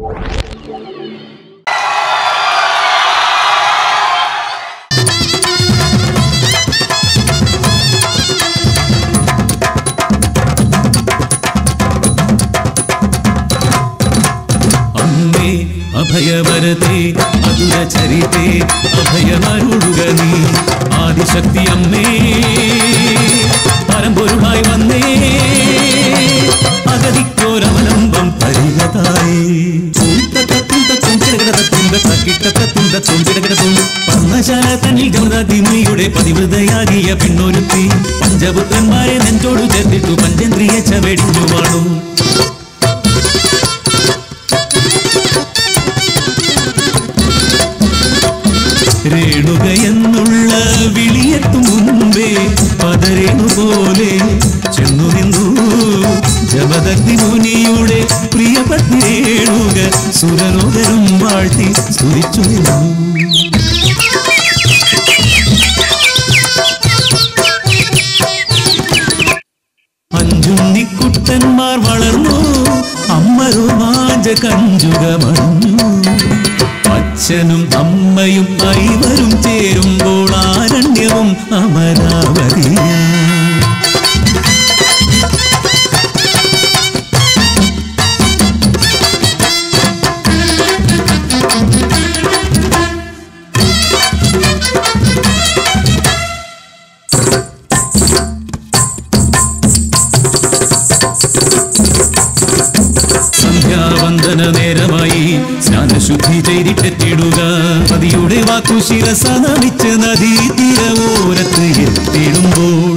അമ്മേ അഭയവരത്തെ മധുര ചരിതേ അഭയമരുളുക നീ ആദിശക്തി അമ്മേ പരമ്പൊരുമായി വന്നേ അഗതിക്കോരവലംബം പരിഗതായി പർണശാല തന്നിൽ ഗമതാതിമിയുടെ പതിവൃതയാകിയ പെണ്ണൊരുത്തി പഞ്ചപുത്രന്മാരെ നെഞ്ചോടു ചേർത്തിട്ടു പഞ്ചേന്ദ്രിയ ചവടിഞ്ഞു വാണു രേണുക എന്നുള്ള വിളിയെത്തും മുൻപേ പതരേണു പോലെ ചെന്നു നിന്നു ജപദഗ്നി മുനിയുടെ പ്രിയപത്നി രേണുക സുരലോകരും വാഴ്ത്തി സ്തുതിച്ചു നിന്നു അഞ്ചുണ്ണിക്കുട്ടന്മാർ വളർന്നു അമ്മ രോമാഞ്ച കഞ്ചുകമണഞ്ഞു അച്ഛനും അമ്മയും ഐവരും ചേരുമ്പോൾ ആരണ്യവും അമരാവതിയ സന്ധ്യാവന്ദന നേരമായി സ്നാനശുദ്ധി ചെയ്തിട്ടെത്തിടുക പതിയുടെ വാക്കു ശിരസ നമിച്ച് നദീ തീരവോരത്ത് എത്തിടുമ്പോൾ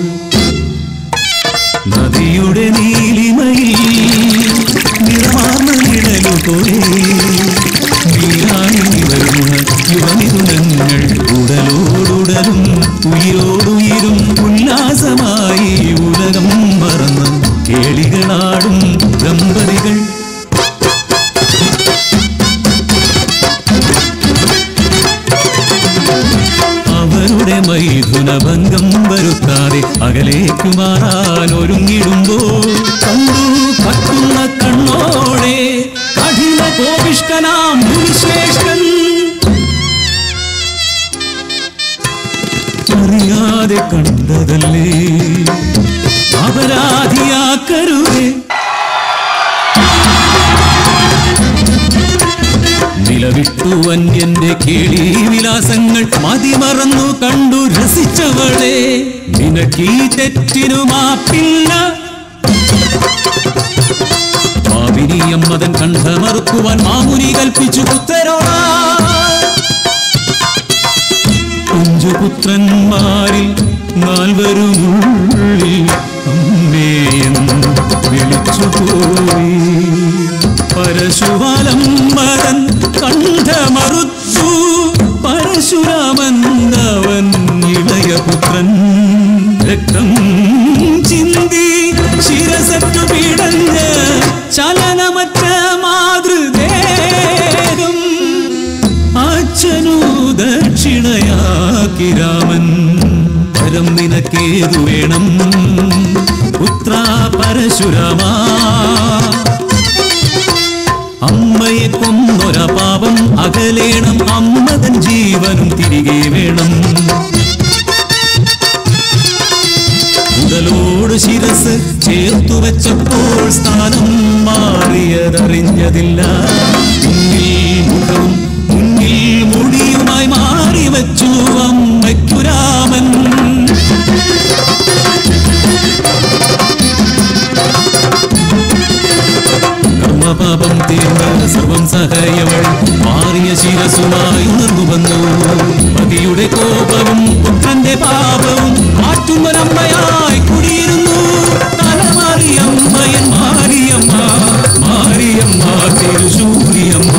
നദിയുടെ നീലിമയിൽ നിറമാർന്ന നിഴലു പോലെ നീരാണി വരുന്ന യുവമിഥുനങ്ങൾ ഉടലോടുടലും ഉയിരോടുയിരും ഉല്ലാസമായി ഉലകം മറന്ന് കേളികളാടും ദമ്പതികൾ അവരുടെ മൈഥുനഭംഗം വരുത്താതെ അകലേക്ക് മാറാൻ ഒരുങ്ങിടുമ്പോൾ കണ്ടു കത്തുന്ന കണ്ണോടെ കഠിന കോപിഷ്ടനാം മുനിശ്രേഷ്ഠൻ അറിയാതെ കണ്ടതല്ലേ അപരാധിയാക്കരുതേ നിലവിട്ടു വന്യന്റെ കേളി വിലാസങ്ങൾ മതിമറന്നു കണ്ടു രസിച്ചവളെ നിനക്കീ തെറ്റിനു മാപ്പില്ല പാപിനിയം മതൻ കണ്ഠമറുക്കുവാൻ മാമുനി കൽപ്പിച്ചു പുത്രരോടാ കുഞ്ചുപുത്രന്മാരിൽ നാൽവരുമുള്ളിൽ അമ്മേയെന്ന് വിളിച്ചുപോയി പരശുവാലം മരൻ കണ്ഠമറുച്ചു പരശുരാമൻ അവൻ ഇളയപുത്രൻ രക്തം ചിന്തി ശിരസറ്റു പിടഞ്ഞ് ചലനമറ്റ മാതൃദേഹം അച്ഛനു ദക്ഷിണയാക്കി രാമൻ പരം നിനക്കേതു വേണം പുത്ര പരശുരാമ അമ്മയെ കൊന്നൊര പാപം അകലേണം അമ്മതൻ ജീവനും തിരികെ വേണം ഉടലോട് ശിരസ് ചേർത്തു വെച്ചപ്പോൾ സ്ഥാനം മാറിയതറിഞ്ഞതില്ല മുന്നിൽ മുഖവും മുന്നിൽ മുടിയുമായി മാറി വെച്ചു അമ്മയ്ക്കു രാമൻ കർമ്മപാപം തീർന്ന സർവം സഹയവൾ മാറിയ ശിരസുമായി ഉണർന്നു വന്നു പതിയുടെ കോപവും പുത്രന്റെ പാപവും മാറ്റുന്നൊരമ്മയായി കുടിയിരുന്നു തലമാറിയമ്മയൻ മാറിയമ്മ മാറിയമ്മ തിരുശൂരിയമ്മ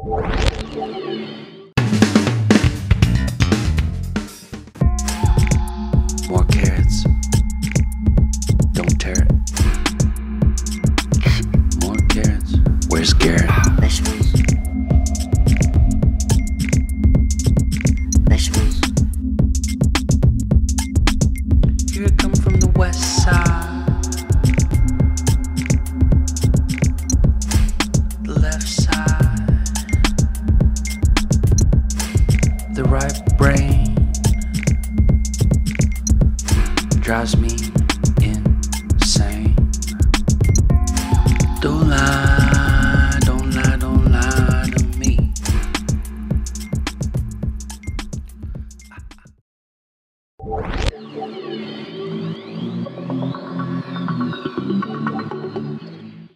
More carrots. Don't tear it. More carrots. Where's Garrett?